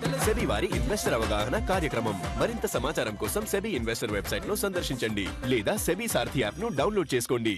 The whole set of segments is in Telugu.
సెబీ వారి ఇన్వెస్టర్ అవగాహన కార్యక్రమం మరింత సమాచారం కోసం సెబీ ఇన్వెస్టర్ వెబ్సైట్ ను సందర్శించండి లేదా సెబీ సారథి యాప్ ను డౌన్లోడ్ చేసుకోండి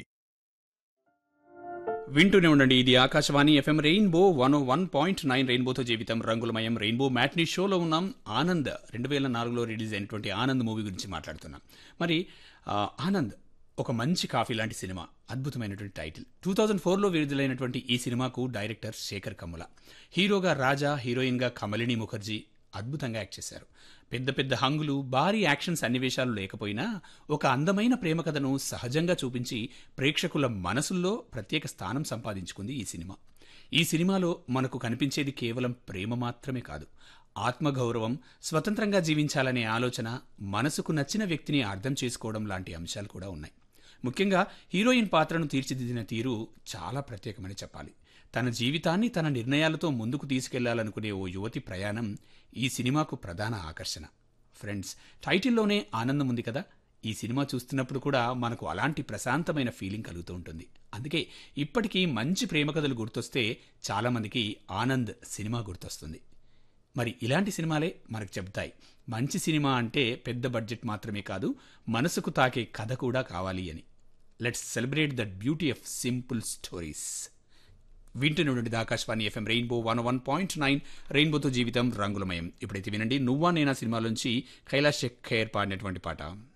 వింటూనే ఉండండి ఇది Akashvani FM rainbow one one point nine రెయిన్బోతో జీవితం రంగులమయం రెయిన్బో మ్యాట్నీ షోలో ఉన్నాం ఆనంద్ రెండు వేల నాలుగులో రిలీజ్ అయినటువంటి ఆనంద్ మూవీ గురించి మాట్లాడుతున్నాం మరి ఆ, ఆనంద్ ఒక మంచి కాఫీ లాంటి సినిమా అద్భుతమైనటువంటి టైటిల్ టూ థౌజండ్ ఫోర్లో విడుదలైనటువంటి ఈ సినిమాకు డైరెక్టర్ శేఖర్ కమ్ముల హీరోగా రాజా హీరోయిన్గా కమలిని ముఖర్జీ అద్భుతంగా యాక్ట్ చేశారు పెద్ద పెద్ద హంగులు భారీ యాక్షన్ సన్నివేశాలు లేకపోయినా ఒక అందమైన ప్రేమ కథను సహజంగా చూపించి ప్రేక్షకుల మనసుల్లో ప్రత్యేక స్థానం సంపాదించుకుంది ఈ సినిమా ఈ సినిమాలో మనకు కనిపించేది కేవలం ప్రేమ మాత్రమే కాదు ఆత్మగౌరవం స్వతంత్రంగా జీవించాలనే ఆలోచన మనసుకు నచ్చిన వ్యక్తిని అర్థం చేసుకోవడం లాంటి అంశాలు కూడా ఉన్నాయి ముఖ్యంగా హీరోయిన్ పాత్రను తీర్చిదిద్దిన తీరు చాలా ప్రత్యేకమని చెప్పాలి తన జీవితాన్ని తన నిర్ణయాలతో ముందుకు తీసుకెళ్లాలనుకునే ఓ యువతి ప్రయాణం ఈ సినిమాకు ప్రధాన ఆకర్షణ ఫ్రెండ్స్ టైటిల్లోనే ఆనందం ఉంది కదా ఈ సినిమా చూస్తున్నప్పుడు కూడా మనకు అలాంటి ప్రశాంతమైన ఫీలింగ్ కలుగుతూ ఉంటుంది అందుకే ఇప్పటికీ మంచి ప్రేమ కథలు గుర్తొస్తే చాలామందికి ఆనంద్ సినిమా గుర్తొస్తుంది మరి ఇలాంటి సినిమాలే మనకు చెబుతాయి మంచి సినిమా అంటే పెద్ద బడ్జెట్ మాత్రమే కాదు మనసుకు తాకే కథ కూడా కావాలి అని let's celebrate the beauty of simple stories వింటూనే ఉండండి Akashvani FM rainbow one one point nine రెయిన్బోతో జీవితం రంగులమయం ఇప్పుడైతే వినండి నువ్వా నేనా సినిమాలోంచి కైలాష్ ఖేర్ పాడినటువంటి పాట